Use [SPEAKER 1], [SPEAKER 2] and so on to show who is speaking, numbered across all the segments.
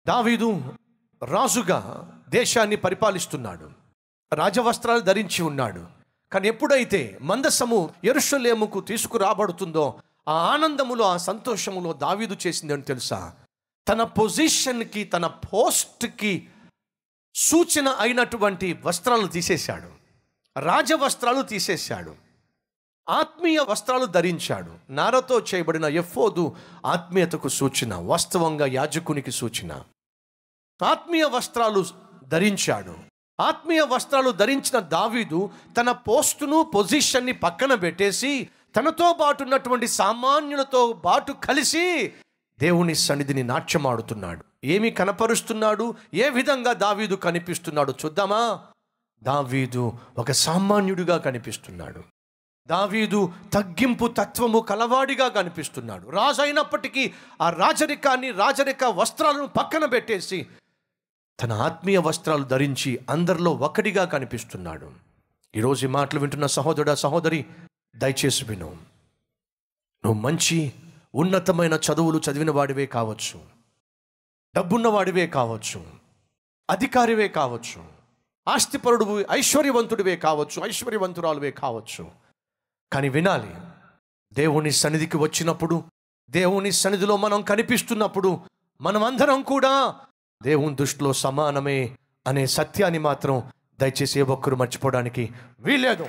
[SPEAKER 1] దావీదు రాజుగా దేశాన్ని పరిపాలిస్తున్నాడు రాజవస్త్రాలు ధరించి ఉన్నాడు కానీ ఎప్పుడైతే మందసము ఎరుషలేముకు తీసుకురాబడుతుందో ఆ ఆనందములో ఆ సంతోషములో దావీదు చేసిందని తెలుసా తన పొజిషన్కి తన పోస్ట్కి సూచన అయినటువంటి వస్త్రాలు తీసేశాడు రాజవస్త్రాలు తీసేశాడు ఆత్మీయ వస్త్రాలు ధరించాడు నారతో చేయబడిన ఎఫోదు ఆత్మీయతకు సూచన వాస్తవంగా యాజకునికి సూచన ఆత్మీయ వస్త్రాలు ధరించాడు ఆత్మీయ వస్త్రాలు ధరించిన దావీదు తన పోస్టును పొజిషన్ని పక్కన పెట్టేసి తనతో పాటు ఉన్నటువంటి సామాన్యులతో పాటు కలిసి దేవుని సన్నిధిని నాట్యమాడుతున్నాడు ఏమి కనపరుస్తున్నాడు ఏ విధంగా దావీదు కనిపిస్తున్నాడు చూద్దామా దావీదు ఒక సామాన్యుడిగా కనిపిస్తున్నాడు దావీదు తగ్గింపు తత్వము కలవాడిగా కనిపిస్తున్నాడు రాజు అయినప్పటికీ ఆ రాజరికాన్ని రాజరిక వస్త్రాలను పక్కన పెట్టేసి తన ఆత్మీయ వస్త్రాలు ధరించి అందరిలో ఒకటిగా కనిపిస్తున్నాడు ఈరోజు ఈ మాటలు వింటున్న సహోదరుడా సహోదరి దయచేసి విను నువ్వు మంచి ఉన్నతమైన చదువులు చదివిన వాడివే కావచ్చు డబ్బున్న వాడివే కావచ్చు అధికారివే కావచ్చు ఆస్తిపరుడు ఐశ్వర్యవంతుడివే కావచ్చు ఐశ్వర్యవంతురాలువే కావచ్చు కానీ వినాలి దేవుని సన్నిధికి వచ్చినప్పుడు దేవుని సన్నిధిలో మనం కనిపిస్తున్నప్పుడు మనమందరం కూడా దేవుని దృష్టిలో సమానమే అనే సత్యాన్ని మాత్రం దయచేసి ఏ ఒక్కరు మర్చిపోవడానికి వీలేదు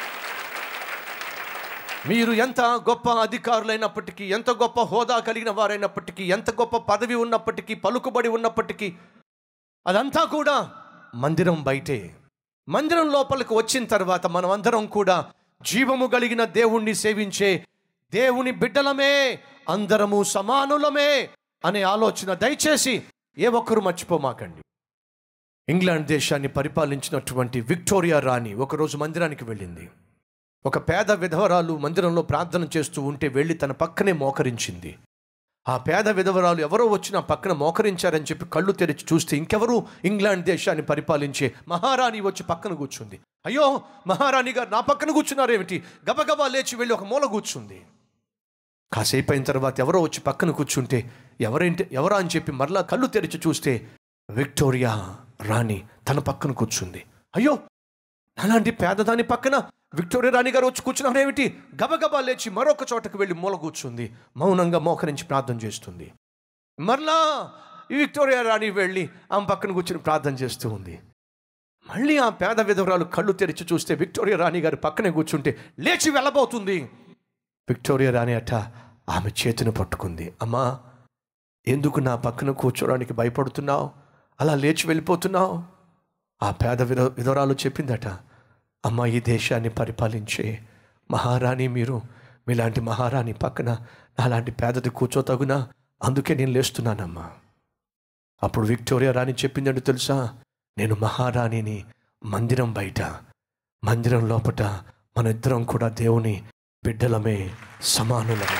[SPEAKER 1] మీరు ఎంత గొప్ప అధికారులైనప్పటికీ ఎంత గొప్ప హోదా కలిగిన వారైనప్పటికీ ఎంత గొప్ప పదవి ఉన్నప్పటికీ పలుకుబడి ఉన్నప్పటికీ అదంతా కూడా మందిరం బయటే మందిరం లోపలికి వచ్చిన తర్వాత మనం అందరం కూడా జీవము కలిగిన దేవుణ్ణి సేవించే దేవుని బిడ్డలమే అందరము సమానులమే అనే ఆలోచన దయచేసి ఏ ఒక్కరు మర్చిపోమాకండి ఇంగ్లాండ్ దేశాన్ని పరిపాలించినటువంటి విక్టోరియా రాణి ఒకరోజు మందిరానికి వెళ్ళింది ఒక పేద విధవరాలు మందిరంలో ప్రార్థన చేస్తూ ఉంటే వెళ్ళి తన పక్కనే మోకరించింది ఆ పేద విధవరాలు ఎవరో వచ్చి నా పక్కన మోకరించారని చెప్పి కళ్ళు తెరిచి చూస్తే ఇంకెవరు ఇంగ్లాండ్ దేశాన్ని పరిపాలించే మహారాణి వచ్చి పక్కన కూర్చుంది అయ్యో మహారాణి గారు నా పక్కన కూర్చున్నారేమిటి గబగబా లేచి వెళ్ళి ఒక మూల కూర్చుంది కాసేపు అయిన తర్వాత ఎవరో వచ్చి పక్కన కూర్చుంటే ఎవరేంటి ఎవరా అని చెప్పి మరలా కళ్ళు తెరిచి చూస్తే విక్టోరియా రాణి తన పక్కన కూర్చుంది అయ్యో అలాంటి పేదదాని పక్కన విక్టోరియా రాణి గారు వచ్చి కూర్చున్నారేమిటి గబగబా లేచి మరొక చోటకు వెళ్ళి మూల కూర్చుంది మౌనంగా మోకరించి ప్రార్థన చేస్తుంది మరలా ఈ విక్టోరియా రాణి వెళ్ళి ఆమె పక్కన కూర్చుని ప్రార్థన చేస్తూ ఉంది మళ్ళీ ఆ పేద విధవరాలు కళ్ళు తెరిచి చూస్తే విక్టోరియా రాణి గారు పక్కనే కూర్చుంటే లేచి వెళ్ళబోతుంది విక్టోరియా రాణి అట ఆమె చేతిని పట్టుకుంది అమ్మా ఎందుకు నా పక్కన కూర్చోడానికి భయపడుతున్నావు అలా లేచి వెళ్ళిపోతున్నావు ఆ పేద విధ విధవరాలు చెప్పిందట అమ్మ ఈ దేశాన్ని పరిపాలించే మహారాణి మీరు మీలాంటి మహారాణి పక్కన నాలాంటి పేదది కూర్చోతగునా అందుకే నేను లేస్తున్నానమ్మా అప్పుడు విక్టోరియా రాణి చెప్పిందంటే తెలుసా నేను మహారాణిని మందిరం బయట మందిరం లోపట మన ఇద్దరం కూడా దేవుని బిడ్డలమే సమానులమే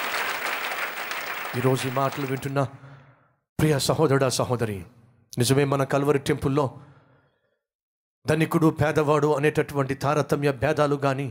[SPEAKER 1] ఈరోజు ఈ మాటలు వింటున్నా ప్రియ సహోదరుడా సహోదరి నిజమే మన కల్వరి టెంపుల్లో ధనికుడు పేదవాడు అనేటటువంటి తారతమ్య భేదాలు కానీ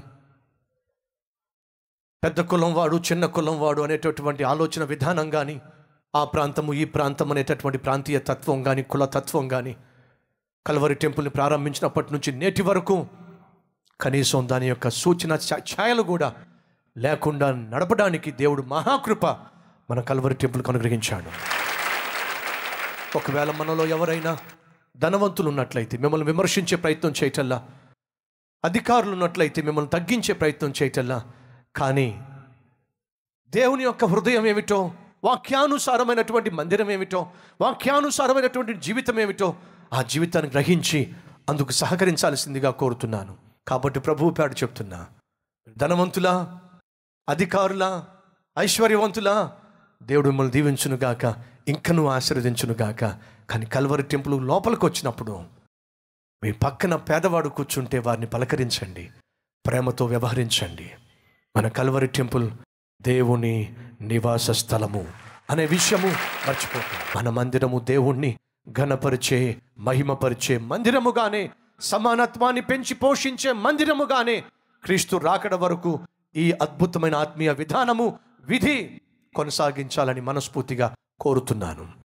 [SPEAKER 1] పెద్ద కులం వాడు చిన్న కులం వాడు అనేటటువంటి ఆలోచన విధానం కానీ ఆ ప్రాంతము ఈ ప్రాంతం అనేటటువంటి ప్రాంతీయ తత్వం కానీ కుల తత్వం కానీ కల్వరి టెంపుల్ని ప్రారంభించినప్పటి నుంచి నేటి వరకు కనీసం దాని యొక్క సూచన ఛా- ఛాయలు కూడా లేకుండా నడపడానికి దేవుడు మహాకృప మన కల్వరి టెంపుల్కి అనుగ్రహించాడు ఒకవేళ మనలో ఎవరైనా ధనవంతులు ఉన్నట్లయితే మిమ్మల్ని విమర్శించే ప్రయత్నం చేయటల్లా అధికారులు ఉన్నట్లయితే మిమ్మల్ని తగ్గించే ప్రయత్నం చేయటల్లా కానీ దేవుని యొక్క హృదయం ఏమిటో వాక్యానుసారమైనటువంటి మందిరం ఏమిటో వాక్యానుసారమైనటువంటి జీవితం ఏమిటో ఆ జీవితాన్ని గ్రహించి అందుకు సహకరించాల్సిందిగా కోరుతున్నాను కాబట్టి ప్రభువు పేడ చెప్తున్నా ధనవంతులా అధికారులా ఐశ్వర్యవంతులా దేవుడు మిమ్మల్ని దీవించునుగాక ఇంకను ఆశీర్వదించునుగాక కానీ కల్వరి టెంపుల్ లోపలికి వచ్చినప్పుడు మీ పక్కన పేదవాడు కూర్చుంటే వారిని పలకరించండి ప్రేమతో వ్యవహరించండి మన కల్వరి టెంపుల్ దేవుని నివాస స్థలము అనే విషయము మర్చిపోతుంది మన మందిరము దేవుణ్ణి ఘనపరిచే మహిమపరిచే మందిరముగానే సమానత్వాన్ని పెంచి పోషించే మందిరముగానే క్రీస్తు రాకడ వరకు ఈ అద్భుతమైన ఆత్మీయ విధానము విధి కొనసాగించాలని మనస్ఫూర్తిగా కోరుతున్నాను